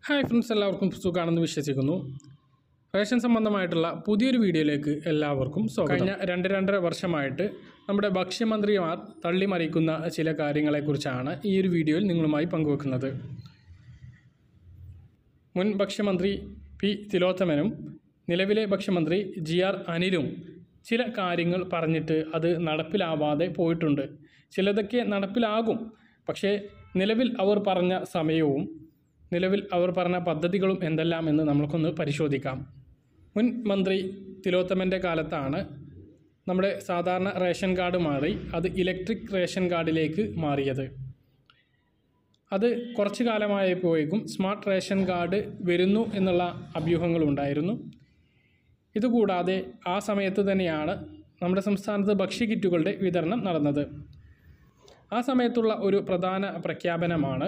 hi friends എല്ലാവർക്കും സുഖമാണെന്ന് വിശ്വസിക്കുന്നു റേഷൻ സംബന്ധമായിട്ടുള്ള പുതിയൊരു വീഡിയോയിലേക്ക് എല്ലാവർക്കും സ്വാഗതം കഴിഞ്ഞ രണ്ട് രണ്ടര വർഷമായിട്ട് നമ്മുടെ ഭക്ഷ്യമന്ത്രിമാർ തള്ളിമറിക്കുന്ന ചില കാര്യങ്ങളെക്കുറിച്ചാണ് ഈ ഒരു വീഡിയോയിൽ നിങ്ങളുമായി പങ്കുവെക്കുന്നത് മുൻ ഭക്ഷ്യമന്ത്രി പി തിലോത്തമനും നിലവിലെ ഭക്ഷ്യമന്ത്രി ജി ആർ അനിലും ചില കാര്യങ്ങൾ പറഞ്ഞിട്ട് അത് നടപ്പിലാവാതെ പോയിട്ടുണ്ട് ചിലതൊക്കെ നടപ്പിലാകും പക്ഷേ നിലവിൽ അവർ പറഞ്ഞ സമയവും നിലവിൽ അവർ പറഞ്ഞ പദ്ധതികളും എന്തെല്ലാം എന്ന് നമുക്കൊന്ന് പരിശോധിക്കാം മുൻ മന്ത്രി തിലോത്തമൻ്റെ കാലത്താണ് നമ്മുടെ സാധാരണ റേഷൻ കാർഡ് മാറി അത് ഇലക്ട്രിക് റേഷൻ കാർഡിലേക്ക് മാറിയത് അത് കുറച്ചു കാലമായപ്പോഴേക്കും സ്മാർട്ട് റേഷൻ കാർഡ് വരുന്നു എന്നുള്ള അഭ്യൂഹങ്ങളുണ്ടായിരുന്നു ഇതുകൂടാതെ ആ സമയത്ത് തന്നെയാണ് നമ്മുടെ സംസ്ഥാനത്ത് ഭക്ഷ്യക്കിറ്റുകളുടെ വിതരണം നടന്നത് ആ സമയത്തുള്ള ഒരു പ്രധാന പ്രഖ്യാപനമാണ്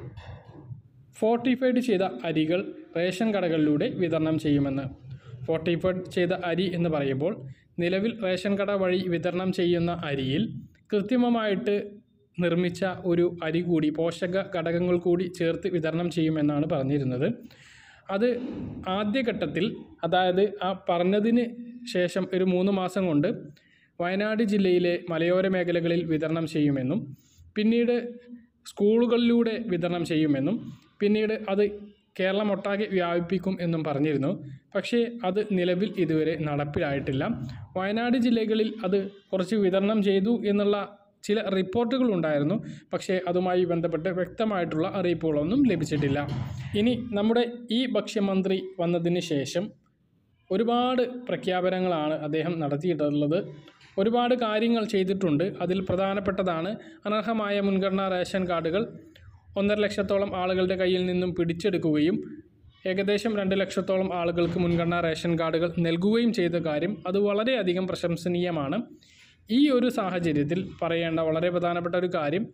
ഫോർട്ടിഫൈഡ് ചെയ്ത അരികൾ റേഷൻ കടകളിലൂടെ വിതരണം ചെയ്യുമെന്ന് ഫോർട്ടിഫൈഡ് ചെയ്ത അരി എന്ന് പറയുമ്പോൾ നിലവിൽ റേഷൻ കട വഴി വിതരണം ചെയ്യുന്ന അരിയിൽ കൃത്രിമമായിട്ട് നിർമ്മിച്ച ഒരു അരി കൂടി പോഷക ഘടകങ്ങൾ കൂടി ചേർത്ത് വിതരണം ചെയ്യുമെന്നാണ് പറഞ്ഞിരുന്നത് അത് ആദ്യഘട്ടത്തിൽ അതായത് ആ പറഞ്ഞതിന് ശേഷം ഒരു മൂന്ന് മാസം കൊണ്ട് വയനാട് ജില്ലയിലെ മലയോര മേഖലകളിൽ വിതരണം ചെയ്യുമെന്നും പിന്നീട് സ്കൂളുകളിലൂടെ വിതരണം ചെയ്യുമെന്നും പിന്നീട് അത് കേരളമൊട്ടാകെ വ്യാപിപ്പിക്കും എന്നും പറഞ്ഞിരുന്നു പക്ഷേ അത് നിലവിൽ ഇതുവരെ നടപ്പിലായിട്ടില്ല വയനാട് ജില്ലകളിൽ അത് കുറച്ച് വിതരണം ചെയ്തു എന്നുള്ള ചില റിപ്പോർട്ടുകൾ ഉണ്ടായിരുന്നു പക്ഷേ അതുമായി ബന്ധപ്പെട്ട് വ്യക്തമായിട്ടുള്ള അറിയിപ്പുകളൊന്നും ലഭിച്ചിട്ടില്ല ഇനി നമ്മുടെ ഈ ഭക്ഷ്യമന്ത്രി വന്നതിന് ശേഷം ഒരുപാട് പ്രഖ്യാപനങ്ങളാണ് അദ്ദേഹം നടത്തിയിട്ടുള്ളത് ഒരുപാട് കാര്യങ്ങൾ ചെയ്തിട്ടുണ്ട് അതിൽ പ്രധാനപ്പെട്ടതാണ് അനർഹമായ മുൻഗണനാ റേഷൻ കാർഡുകൾ ഒന്നര ലക്ഷത്തോളം ആളുകളുടെ കയ്യിൽ നിന്നും പിടിച്ചെടുക്കുകയും ഏകദേശം രണ്ട് ലക്ഷത്തോളം ആളുകൾക്ക് മുൻഗണനാ റേഷൻ കാർഡുകൾ നൽകുകയും ചെയ്ത കാര്യം അത് വളരെയധികം പ്രശംസനീയമാണ് ഈ ഒരു സാഹചര്യത്തിൽ പറയേണ്ട വളരെ പ്രധാനപ്പെട്ട ഒരു കാര്യം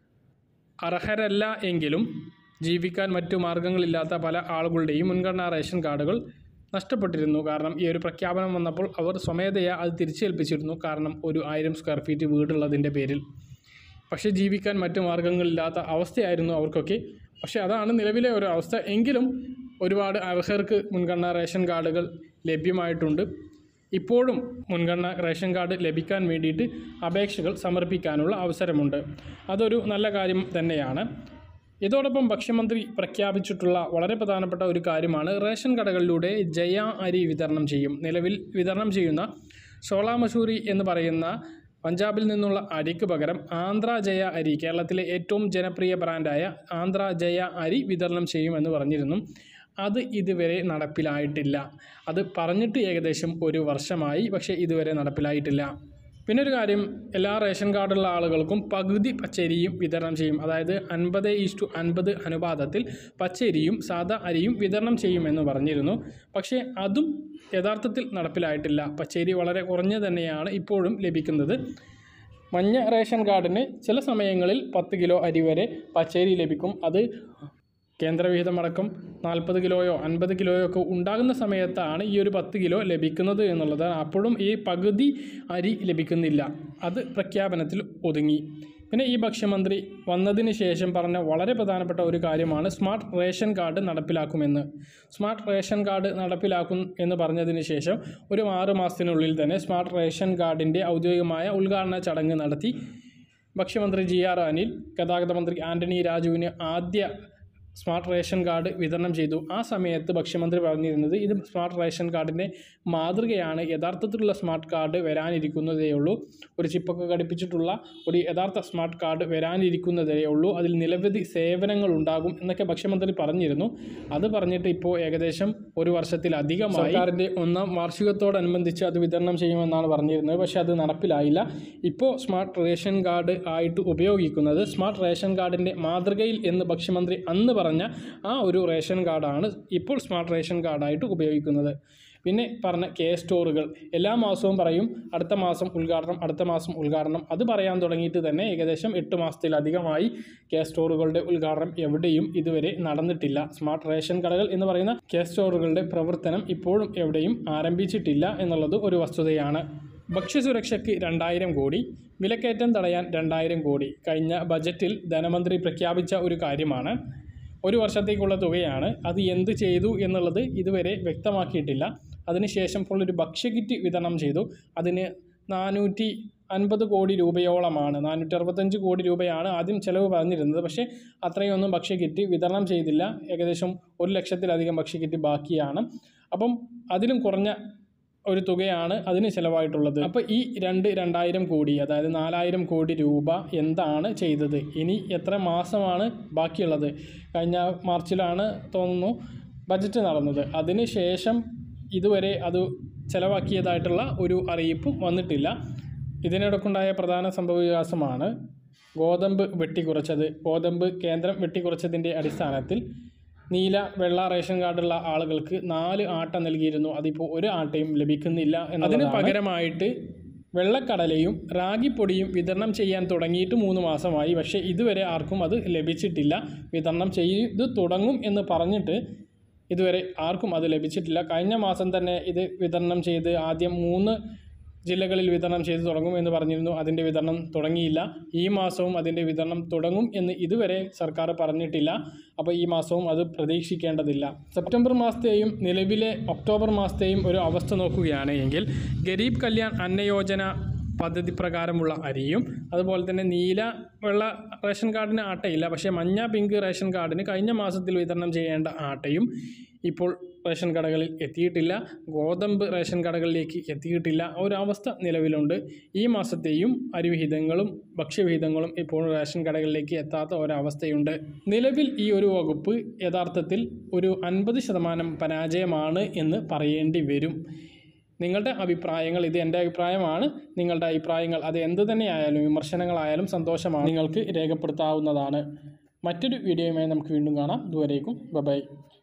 അർഹരല്ല എങ്കിലും ജീവിക്കാൻ മറ്റു മാർഗങ്ങളില്ലാത്ത പല ആളുകളുടെയും മുൻഗണനാ റേഷൻ കാർഡുകൾ നഷ്ടപ്പെട്ടിരുന്നു കാരണം ഈ ഒരു പ്രഖ്യാപനം വന്നപ്പോൾ അവർ സ്വമേധയാ അത് തിരിച്ചേൽപ്പിച്ചിരുന്നു കാരണം ഒരു ആയിരം സ്ക്വയർ ഫീറ്റ് വീടുള്ളതിൻ്റെ പേരിൽ പക്ഷേ ജീവിക്കാൻ മറ്റു മാർഗങ്ങളില്ലാത്ത അവസ്ഥയായിരുന്നു അവർക്കൊക്കെ പക്ഷേ അതാണ് നിലവിലെ ഒരു അവസ്ഥ എങ്കിലും ഒരുപാട് അർഹർക്ക് മുൻഗണനാ റേഷൻ കാർഡുകൾ ലഭ്യമായിട്ടുണ്ട് ഇപ്പോഴും മുൻഗണന റേഷൻ കാർഡ് ലഭിക്കാൻ വേണ്ടിയിട്ട് അപേക്ഷകൾ സമർപ്പിക്കാനുള്ള അവസരമുണ്ട് അതൊരു നല്ല കാര്യം തന്നെയാണ് ഇതോടൊപ്പം ഭക്ഷ്യമന്ത്രി പ്രഖ്യാപിച്ചിട്ടുള്ള വളരെ പ്രധാനപ്പെട്ട ഒരു കാര്യമാണ് റേഷൻ കടകളിലൂടെ ജയ അരി വിതരണം ചെയ്യും നിലവിൽ വിതരണം ചെയ്യുന്ന സോളാ മസൂരി എന്ന് പറയുന്ന പഞ്ചാബിൽ നിന്നുള്ള അരിക്ക് പകരം ആന്ധ്ര ജയ അരി കേരളത്തിലെ ഏറ്റവും ജനപ്രിയ ബ്രാൻഡായ ആന്ധ്ര ജയ അരി വിതരണം ചെയ്യുമെന്ന് പറഞ്ഞിരുന്നു അത് ഇതുവരെ നടപ്പിലായിട്ടില്ല അത് പറഞ്ഞിട്ട് ഏകദേശം ഒരു വർഷമായി പക്ഷേ ഇതുവരെ നടപ്പിലായിട്ടില്ല പിന്നെ ഒരു കാര്യം എല്ലാ റേഷൻ കാർഡുള്ള ആളുകൾക്കും പകുതി പച്ചരിയും വിതരണം ചെയ്യും അതായത് അൻപത് ഈസ്റ്റു അൻപത് അനുപാതത്തിൽ പച്ചരിയും സാദാ അരിയും വിതരണം ചെയ്യുമെന്ന് പറഞ്ഞിരുന്നു പക്ഷേ അതും യഥാർത്ഥത്തിൽ നടപ്പിലായിട്ടില്ല പച്ചരി വളരെ കുറഞ്ഞു തന്നെയാണ് ഇപ്പോഴും ലഭിക്കുന്നത് മഞ്ഞ റേഷൻ കാർഡിന് ചില സമയങ്ങളിൽ പത്ത് കിലോ അരി വരെ പച്ചരി ലഭിക്കും അത് കേന്ദ്രവിഹിതമടക്കം നാൽപ്പത് കിലോയോ അൻപത് കിലോയോ ഒക്കെ ഉണ്ടാകുന്ന സമയത്താണ് ഈ ഒരു പത്ത് കിലോ ലഭിക്കുന്നത് എന്നുള്ളത് അപ്പോഴും ഈ പകുതി അരി ലഭിക്കുന്നില്ല അത് പ്രഖ്യാപനത്തിൽ ഒതുങ്ങി പിന്നെ ഈ ഭക്ഷ്യമന്ത്രി വന്നതിന് ശേഷം പറഞ്ഞ വളരെ പ്രധാനപ്പെട്ട ഒരു കാര്യമാണ് സ്മാർട്ട് റേഷൻ കാർഡ് നടപ്പിലാക്കുമെന്ന് സ്മാർട്ട് റേഷൻ കാർഡ് നടപ്പിലാക്കും എന്ന് പറഞ്ഞതിന് ശേഷം ഒരു ആറ് മാസത്തിനുള്ളിൽ തന്നെ സ്മാർട്ട് റേഷൻ കാർഡിൻ്റെ ഔദ്യോഗികമായ ഉദ്ഘാടന ചടങ്ങ് നടത്തി ഭക്ഷ്യമന്ത്രി ജി ആർ അനിൽ ഗതാഗത മന്ത്രി ആന്റണി രാജുവിന് ആദ്യ സ്മാർട്ട് റേഷൻ കാർഡ് വിതരണം ചെയ്തു ആ സമയത്ത് ഭക്ഷ്യമന്ത്രി പറഞ്ഞിരുന്നത് ഇത് സ്മാർട്ട് റേഷൻ കാർഡിൻ്റെ മാതൃകയാണ് യഥാർത്ഥത്തിലുള്ള സ്മാർട്ട് കാർഡ് വരാനിരിക്കുന്നതേ ഉള്ളൂ ഒരു ചിപ്പൊക്കെ ഘടിപ്പിച്ചിട്ടുള്ള ഒരു യഥാർത്ഥ സ്മാർട്ട് കാർഡ് വരാനിരിക്കുന്നതേ ഉള്ളൂ അതിൽ നിരവധി സേവനങ്ങൾ ഉണ്ടാകും എന്നൊക്കെ ഭക്ഷ്യമന്ത്രി പറഞ്ഞിരുന്നു അത് പറഞ്ഞിട്ട് ഇപ്പോൾ ഏകദേശം ഒരു വർഷത്തിലധികമായി സർക്കാരിൻ്റെ ഒന്നാം വാർഷികത്തോടനുബന്ധിച്ച് അത് വിതരണം ചെയ്യുമെന്നാണ് പറഞ്ഞിരുന്നത് പക്ഷേ അത് നടപ്പിലായില്ല ഇപ്പോൾ സ്മാർട്ട് റേഷൻ കാർഡ് ആയിട്ട് ഉപയോഗിക്കുന്നത് സ്മാർട്ട് റേഷൻ കാർഡിൻ്റെ മാതൃകയിൽ എന്ന് ഭക്ഷ്യമന്ത്രി അന്ന് പറഞ്ഞ ആ ഒരു റേഷൻ കാർഡാണ് ഇപ്പോൾ സ്മാർട്ട് റേഷൻ കാർഡായിട്ട് ഉപയോഗിക്കുന്നത് പിന്നെ പറഞ്ഞ കെ സ്റ്റോറുകൾ എല്ലാ മാസവും പറയും അടുത്ത മാസം ഉദ്ഘാടനം അടുത്ത മാസം ഉദ്ഘാടനം അത് പറയാൻ തുടങ്ങിയിട്ട് തന്നെ ഏകദേശം എട്ട് മാസത്തിലധികമായി കെ സ്റ്റോറുകളുടെ ഉദ്ഘാടനം എവിടെയും ഇതുവരെ നടന്നിട്ടില്ല സ്മാർട്ട് റേഷൻ കടകൾ എന്ന് പറയുന്ന കെ സ്റ്റോറുകളുടെ പ്രവർത്തനം ഇപ്പോഴും എവിടെയും ആരംഭിച്ചിട്ടില്ല എന്നുള്ളത് ഒരു വസ്തുതയാണ് ഭക്ഷ്യസുരക്ഷയ്ക്ക് രണ്ടായിരം കോടി വിലക്കയറ്റം തടയാൻ രണ്ടായിരം കോടി കഴിഞ്ഞ ബജറ്റിൽ ധനമന്ത്രി പ്രഖ്യാപിച്ച ഒരു കാര്യമാണ് ഒരു വർഷത്തേക്കുള്ള തുകയാണ് അത് എന്ത് ചെയ്തു എന്നുള്ളത് ഇതുവരെ വ്യക്തമാക്കിയിട്ടില്ല അതിനുശേഷം ഇപ്പോൾ ഒരു ഭക്ഷ്യക്കിറ്റ് വിതരണം ചെയ്തു അതിന് നാനൂറ്റി അൻപത് കോടി രൂപയോളമാണ് നാനൂറ്റി അറുപത്തഞ്ച് കോടി രൂപയാണ് ആദ്യം ചിലവ് പറഞ്ഞിരുന്നത് പക്ഷേ അത്രയൊന്നും ഭക്ഷ്യക്കിറ്റ് വിതരണം ചെയ്തില്ല ഏകദേശം ഒരു ലക്ഷത്തിലധികം ഭക്ഷ്യക്കിറ്റ് ബാക്കിയാണ് അപ്പം അതിലും കുറഞ്ഞ ഒരു തുകയാണ് അതിന് ചിലവായിട്ടുള്ളത് അപ്പോൾ ഈ രണ്ട് രണ്ടായിരം കോടി അതായത് നാലായിരം കോടി രൂപ എന്താണ് ചെയ്തത് ഇനി എത്ര മാസമാണ് ബാക്കിയുള്ളത് കഴിഞ്ഞ മാർച്ചിലാണ് തോന്നുന്നു ബജറ്റ് നടന്നത് അതിന് ശേഷം ഇതുവരെ അത് ചിലവാക്കിയതായിട്ടുള്ള ഒരു അറിയിപ്പും വന്നിട്ടില്ല ഇതിനിടക്കുണ്ടായ പ്രധാന സംഭവവികാസമാണ് ഗോതമ്പ് വെട്ടിക്കുറച്ചത് ഗോതമ്പ് കേന്ദ്രം വെട്ടിക്കുറച്ചതിൻ്റെ അടിസ്ഥാനത്തിൽ നീല വെള്ള റേഷൻ കാർഡുള്ള ആളുകൾക്ക് നാല് ആട്ട നൽകിയിരുന്നു അതിപ്പോൾ ഒരു ആട്ടയും ലഭിക്കുന്നില്ല അതിന് പകരമായിട്ട് വെള്ളക്കടലയും റാഗിപ്പൊടിയും വിതരണം ചെയ്യാൻ തുടങ്ങിയിട്ട് മൂന്ന് മാസമായി പക്ഷേ ഇതുവരെ ആർക്കും അത് ലഭിച്ചിട്ടില്ല വിതരണം ചെയ്ത് തുടങ്ങും എന്ന് പറഞ്ഞിട്ട് ഇതുവരെ ആർക്കും അത് ലഭിച്ചിട്ടില്ല കഴിഞ്ഞ മാസം തന്നെ ഇത് വിതരണം ചെയ്ത് ആദ്യം മൂന്ന് ജില്ലകളിൽ വിതരണം ചെയ്ത് തുടങ്ങും എന്ന് പറഞ്ഞിരുന്നു അതിൻ്റെ വിതരണം തുടങ്ങിയില്ല ഈ മാസവും അതിൻ്റെ വിതരണം തുടങ്ങും എന്ന് ഇതുവരെ സർക്കാർ പറഞ്ഞിട്ടില്ല അപ്പോൾ ഈ മാസവും അത് പ്രതീക്ഷിക്കേണ്ടതില്ല സെപ്റ്റംബർ മാസത്തെയും നിലവിലെ ഒക്ടോബർ മാസത്തെയും ഒരു അവസ്ഥ നോക്കുകയാണ് എങ്കിൽ ഗരീബ് കല്യാൺ അന്നയോജന പദ്ധതി പ്രകാരമുള്ള അരിയും അതുപോലെ തന്നെ നീല വെള്ള റേഷൻ കാർഡിന് ആട്ടയില്ല പക്ഷേ മഞ്ഞ പിങ്ക് റേഷൻ കാർഡിന് കഴിഞ്ഞ മാസത്തിൽ വിതരണം ചെയ്യേണ്ട ആട്ടയും ഇപ്പോൾ റേഷൻ കടകളിൽ എത്തിയിട്ടില്ല ഗോതമ്പ് റേഷൻ കടകളിലേക്ക് എത്തിയിട്ടില്ല ഒരവസ്ഥ നിലവിലുണ്ട് ഈ മാസത്തെയും അരിവിഹിതങ്ങളും ഭക്ഷ്യവിഹിതങ്ങളും ഇപ്പോൾ റേഷൻ കടകളിലേക്ക് എത്താത്ത ഒരവസ്ഥയുണ്ട് നിലവിൽ ഈ ഒരു വകുപ്പ് യഥാർത്ഥത്തിൽ ഒരു അൻപത് ശതമാനം പരാജയമാണ് എന്ന് പറയേണ്ടി വരും നിങ്ങളുടെ അഭിപ്രായങ്ങൾ ഇത് എൻ്റെ അഭിപ്രായമാണ് നിങ്ങളുടെ അഭിപ്രായങ്ങൾ അത് എന്ത് തന്നെയായാലും വിമർശനങ്ങളായാലും സന്തോഷമാണ് നിങ്ങൾക്ക് രേഖപ്പെടുത്താവുന്നതാണ് മറ്റൊരു വീഡിയോയുമായി നമുക്ക് വീണ്ടും കാണാം ഇതുവരേക്കും ബൈ